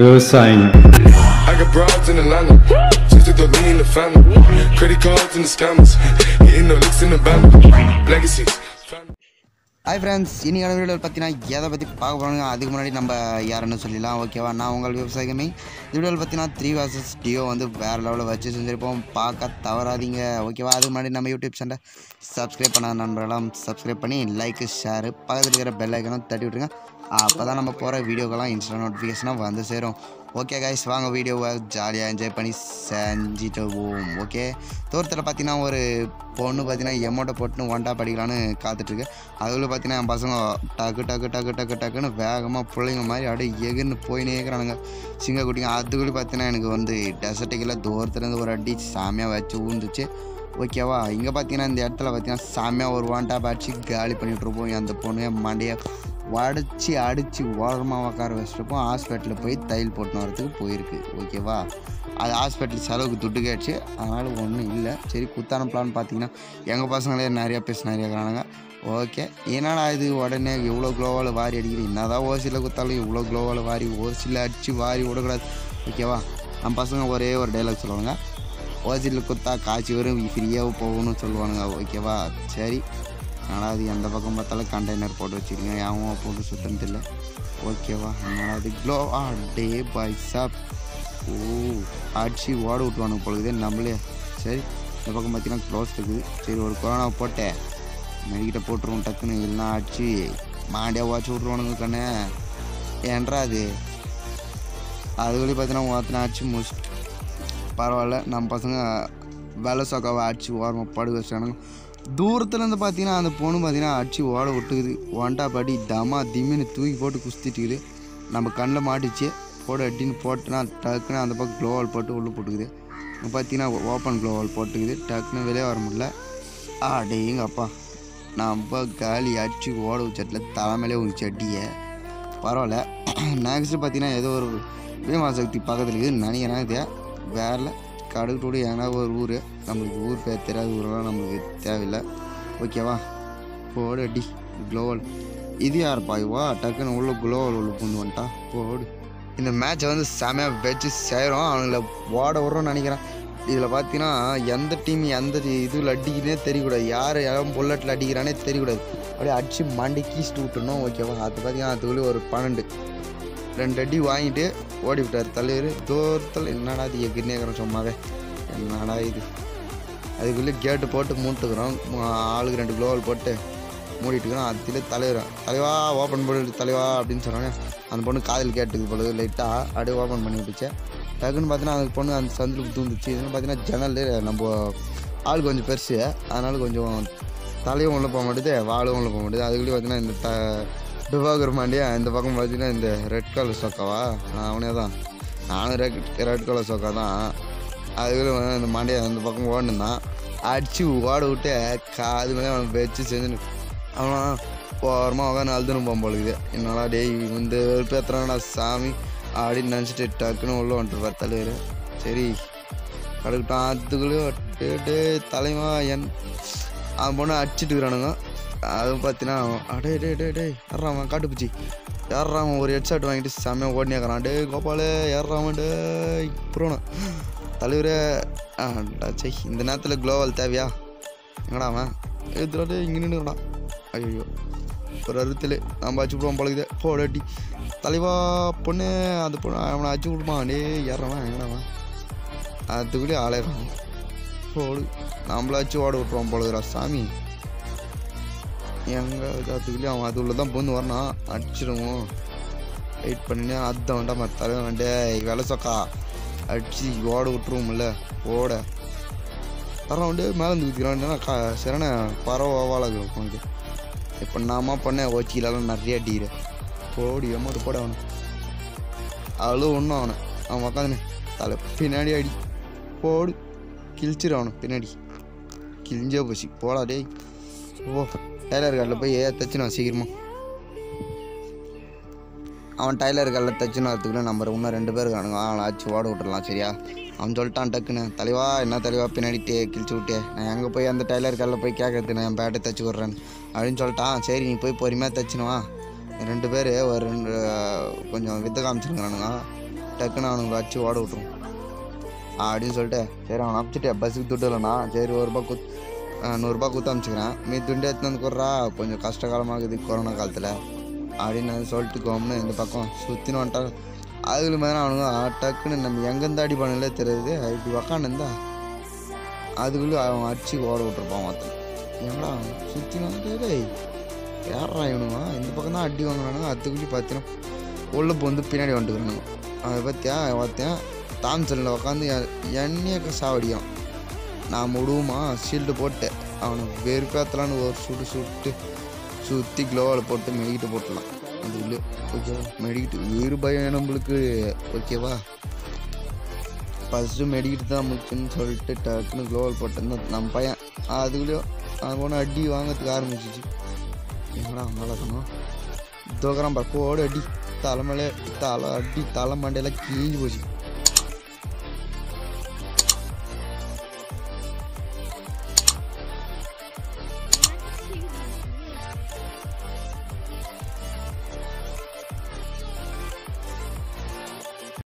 விவசாயிங்க I got broads in Atlanta. Just to throw me in the family. Credit cards and the scammers. Hitting no licks in the band. Legacies. Hi friends இன்னைக்கான வீடியோவில் பார்த்தீங்கன்னா எதை பற்றி பார்க்க போகிறாங்க அதுக்கு முன்னாடி நம்ம யாருன்னு சொல்லிடலாம் ஓகேவா நான் உங்கள் விவசாயமே இந்த வீடியோவில் பார்த்தீங்கன்னா த்ரீ வர்சஸ் டியோ வந்து வேறு லெவலில் வச்சு செஞ்சுருப்போம் பார்க்க தவறாதீங்க ஓகேவா அதுக்கு முன்னாடி நம்ம யூடியூப் சேனலை சப்ஸ்கிரைப் பண்ண நண்பர்களாம் சப்ஸ்கிரைப் பண்ணி லைக் ஷேர் பக்கத்தில் இருக்கிற பெல் ஐக்கனும் தட்டி விட்ருங்க அப்போ தான் நம்ம போகிற வீடியோக்கெல்லாம் இன்ஸ்டா நோட்டிஃபிகேஷனாக வந்து சேரும் ஓகே கைஸ் வாங்க வீடியோவை ஜாலியாக என்ஜாய் பண்ணி செஞ்சுட்டு போவோம் ஓகே தூரத்தில் பார்த்தீங்கன்னா ஒரு பொண்ணு பார்த்தீங்கன்னா எமௌண்ட்டை போட்டுன்னு ஒண்டா படிக்கலான்னு காத்துட்ருக்கு அதுக்குள்ள பார்த்தீங்கன்னா என் பசங்க டக்கு டக்கு டக்கு டக்கு டக்குன்னு வேகமாக பிள்ளைங்க மாதிரி அப்படியே எகுன்னு போயினே இருக்கிறானுங்க சிங்க குட்டிங்க அதுக்குள்ளே பார்த்தீங்கன்னா எனக்கு வந்து டெசர்ட்டுக்குள்ள தூரத்துலேருந்து ஒரு அடி சாமியாக வச்சு ஊந்துச்சு ஓகேவா இங்கே பார்த்தீங்கன்னா இந்த இடத்துல பார்த்தீங்கன்னா சாமியாக ஒரு ஒன் டாப் அடிச்சு காலி பண்ணிட்டு இருப்போம் அந்த பொண்ணு என் மண்டையை வடிச்சு அடித்து ஓரமாக உட்கார வச்சுருப்போம் ஹாஸ்பிட்டலில் போய் தையல் போட்டுன்னு வரதுக்கு போயிருக்கு ஓகேவா அது ஹாஸ்பிட்டல் செலவுக்கு துட்டு கேட்டுச்சு அதனால் ஒன்றும் இல்லை சரி குத்தான பிளான் பார்த்தீங்கன்னா எங்கள் பசங்களே நிறையா பேச நிறையா இருக்கிறானுங்க ஓகே என்னடா இது உடனே எவ்வளோ க்ளோவால் வாரி அடிக்கிறீங்க என்னதான் ஓசியில் குத்தாலும் இவ்வளோ க்ளோவால் வாரி ஓசியில் அடித்து வாரி விடக்கூடாது ஓகேவா நம்ம பசங்க ஒரே ஒரு டைலாக் சொல்லுவாங்க ஓசியில் குத்தா காய்ச்சி வரும் ஃப்ரீயாக போகணும்னு சொல்லுவானுங்க ஓகேவா சரி என்னடா அது எந்த பக்கம் பார்த்தாலும் கண்டெய்னர் போட்டு வச்சுருக்கீங்க யாவும் போட்டு சுத்தம் இல்லை ஓகேவா என்னடா அது க்ளோ ஆ டே பாய் சாப் ஓ அடிச்சு ஓட விட்டுவானுங்க பொழுது நம்மளே சரி இந்த பக்கம் பார்த்தீங்கன்னா க்ளோஸ் இருக்குது சரி ஒரு கொரோனா போட்டேன் மெடிக்கிட்ட போட்டுருவோம் டக்குன்னு இல்லைனா அடிச்சு மாண்டியாக வாட்சி விட்ருவானுங்க கண்ணே ஏன்றா அது அதுக்குள்ளே பார்த்தீங்கன்னா ஒருத்தனை அடிச்சு முடிச்சுட்டு பரவாயில்ல நம்ம பசங்க வெலை சொக்காவை அடிச்சு ஓரமாக படுக்க வச்சானுங்க தூரத்துலேருந்து பார்த்தீங்கன்னா அந்த பொண்ணு பார்த்தீங்கன்னா அடிச்சு ஓட விட்டுக்குது ஒன்டா படி தமா திம்மின்னு தூக்கி போட்டு குஸ்திட்டுக்குது நம்ம கண்ணில் மாட்டிச்சு போட அட்டின்னு போட்டுனா டக்குன்னு அந்த பக்கம் க்ளோவால் போட்டு உள்ளே போட்டுக்குது இப்போ பார்த்தீங்கன்னா ஓப்பன் க்ளோவால் போட்டுக்குது டக்குன்னு வெளியே வர முடியல ஆ டேங்க அப்பா நம்ம காலி அடிச்சு ஓட வச்சட்டில் தலைமையிலே ஒரு சட்டியை பரவாயில்ல நெக்ஸ்ட்டு பார்த்தீங்கன்னா ஏதோ ஒரு பீமாசக்தி பக்கத்தில் இருக்குது நினைக்கிறேன் இது வேற கடுக்கோடு ஏன்னா ஒரு ஊர் நம்மளுக்கு ஊர் பேர் தெரியாத ஊரெல்லாம் நம்மளுக்கு தேவையில்லை ஓகேவா போடு அடி குளோவல் இது யாருப்பா இவா டக்குன்னு உள்ள குளோவல் உள்ள பூந்து வந்துட்டா போடு இந்த மேட்சை வந்து செமையாக வச்சு செய்கிறோம் அவங்கள ஓட விட்றோம்னு நினைக்கிறேன் இதில் பார்த்தீங்கன்னா எந்த டீம் எந்த இதில் அடிக்கிறனே தெரியக்கூடாது யார் யாரும் புல்லட்டில் அடிக்கிறானே தெரியக்கூடாது அப்படியே அடிச்சு மண்டி கீஸ்ட்டு விட்டுணும் ஓகேவா அது பார்த்தீங்கன்னா அதுக்குள்ளே ஒரு பன்னெண்டு ரெண்டு அடி வாங்கிட்டு ஓடி விட்டார் தலைவர் தூரத்தில் என்னடா இது எகிர்னேக்கிறோம் சும்மாவே என்னடா இது அதுக்குள்ளே கேட்டு போட்டு மூட்டுக்கிறோம் ஆளுக்கு ரெண்டு குளோவல் போட்டு மூடிட்டுக்கிறோம் அதுல தலைவர் தலைவா ஓப்பன் பண்ணிட்டு தலைவா அப்படின்னு சொன்னோன்னே அந்த பொண்ணு காதில் கேட்டுக்கு பொழுது லைட்டாக அப்படியே ஓப்பன் பண்ணி விட்டுச்சு டக்குன்னு பார்த்தீங்கன்னா அந்த பொண்ணு அந்த சந்தில் தூந்துச்சு இதுன்னு பார்த்தீங்கன்னா ஜன்னல் நம்ம ஆள் கொஞ்சம் பெருசு அதனால கொஞ்சம் தலையும் உள்ள போக மாட்டேது வாழும் உள்ள போக மாட்டேது அதுக்குள்ளேயே பார்த்தீங்கன்னா இந்த த டிபாகர் மாண்டியா இந்த பக்கம் பார்த்தீங்கன்னா இந்த ரெட் கலர் சொக்காவா நான் அவனே தான் நானும் ரெட் ரெட் கலர் சொக்கா தான் அதுக்குள்ள இந்த மாண்டியா இந்த பக்கம் ஓடுனான் அடிச்சு ஓட விட்டு காது மேலே அவன் வச்சு செஞ்சுன்னு அவன் ஓரமாக உட்காந்து அழுதுன்னு போகும் பொழுது என்னடா டேய் இந்த பேத்துறானடா சாமி அப்படின்னு நினச்சிட்டு டக்குன்னு உள்ள வந்துட்டுருப்பார் தலைவர் சரி கடுக்கிட்டான் அதுக்குள்ளேயே டே டே தலைவா என் அவன் பொண்ணு அடிச்சிட்டு இருக்கிறானுங்க அதுவும் பார்த்தீங்கன்னா அடே டே டே டே யாரான் காட்டுப்பூச்சி யாரான் ஒரு ஹெட்ஷாட் வாங்கிட்டு செம்மையாக ஓடினேக்கிறான் டே கோபாலே யாரான் டே புரோனா தலைவரே சை இந்த நேரத்தில் குளோவல் தேவையா எங்கடா அவன் எதுடா டே இங்கே நின்றுடா ஐயோ ஒரு அறுத்தில் நம்ம அச்சு விடுவோம் பழகுதே போடாட்டி தலைவா பொண்ணு அந்த பொண்ணு அவனை அச்சு விடுமா டே ஏறான் எங்கடாவன் அதுக்குள்ளே ஆளையிறான் போடு நம்மள அச்சு ஓட விட்ருவான் போலுகிறா சாமி எங்க அதுக்குள்ளேயே அவன் அது உள்ள தான் பூந்து வரணும் அடிச்சிடுவோம் வெயிட் பண்ணினே அதான் வேண்டாம் மற்ற தலைவன் வேண்டே வேலை சொக்கா அடிச்சு ஓட விட்டுருவோம்ல ஓட தரம் வந்து மேலே வந்து குதிக்கிறான் கா சரியான பறவை வாழாது உனக்கு இப்போ நாம பண்ண ஓச்சியிலலாம் நிறைய அடிக்கிற போடி அம்மாட்டு போட அவனை அவ்வளோ ஒன்றும் அவனை அவன் உக்காந்துனே தலை பின்னாடி அடி போடு கிழிச்சிரு அவனை பின்னாடி கிழிஞ்சே போச்சு போடா டேய் ஓ டைலர் கடையில் போய் ஏ தச்சுனா சீக்கிரமா அவன் டைலர் கடையில் தச்சுன்னு வரத்துக்குள்ள நம்ம இன்னும் ரெண்டு பேர் இருக்கானுங்க அவனை ஆச்சு ஓட விட்டுடலாம் சரியா அவன் சொல்லிட்டான் டக்குன்னு தலைவா என்ன தலைவா பின்னாடி டே கிழிச்சு விட்டே நான் எங்கே போய் அந்த டைலர் கடையில் போய் கேட்கறது நான் என் பேட்டை தச்சு விட்றேன்னு அப்படின்னு சொல்லிட்டான் சரி நீ போய் பொறுமையாக தச்சுனுவா ரெண்டு பேர் ஒரு ரெண்டு கொஞ்சம் வித்த காமிச்சிருக்கிறானுங்க டக்குன்னு அவனுங்களை வச்சு ஓட விட்ருவோம் அப்படின்னு சொல்லிட்டு சரி அவனை அனுப்பிச்சிட்டு பஸ்ஸுக்கு துட்டு இல்லைண்ணா சரி ஒரு ரூபா குத் ஆ, நூறுரூபா கொடுத்து அனுப்பிச்சிக்கிறேன் மீ துண்டு எடுத்து வந்து கொடுறா கொஞ்சம் கஷ்டகாலமாகுது கொரோனா காலத்தில் அப்படின்னு நான் சொல்லிட்டு கோம்னு இந்த பக்கம் சுற்றின்னு வந்துட்டா அதுல மேலே அவனுங்க ஆ, டக்குன்னு நம்ம எங்கேருந்து அடி பண்ணலே தெரியுது இப்படி உக்காந்துருந்தா அதுக்குள்ளே அவன் அடிச்சு ஓட விட்டுருப்பான் ஒருத்தன் ஏன்டா சுற்றி வந்துட்டு டேய் யாரா இவனுங்க இந்த பக்கம் தான் அடி வாங்குறானுங்க அதுக்குள்ளே பார்த்தீங்கன்னா உள்ள வந்து பின்னாடி வந்துட்டுக்கிறானுங்க அதை பற்றியா ஒருத்தன் தாம்சனில் உட்காந்து எண்ணெயை சாவடியான் நான் முடுவுமா ஷீல்டு போட்டு அவனை வெறுப்பேற்றலான்னு ஒரு சுட்டு சுட்டு சுற்றி க்ளோவில் போட்டு மெடிக்கிட்டு போட்டுடலாம் அதுக்குள்ளே ஓகேவா மெடிக்கிட்டு உயிர் பயம் நம்மளுக்கு ஓகேவா ஃபஸ்ட்டு மெடிக்கிட்டு தான் முச்சுன்னு சொல்லிட்டு டக்குன்னு க்ளோவல் போட்டிருந்தேன் நம்ம பையன் அதுக்குள்ளேயும் அவன் ஒன்று அடி வாங்கிறதுக்கு ஆரம்பிச்சிச்சு என்னடா நல்லா சொன்னோம் தோக்கறான் பாரு போடு அடி தலைமையில தலை அடி தலை மண்டையெல்லாம் கீஞ்சு போச்சு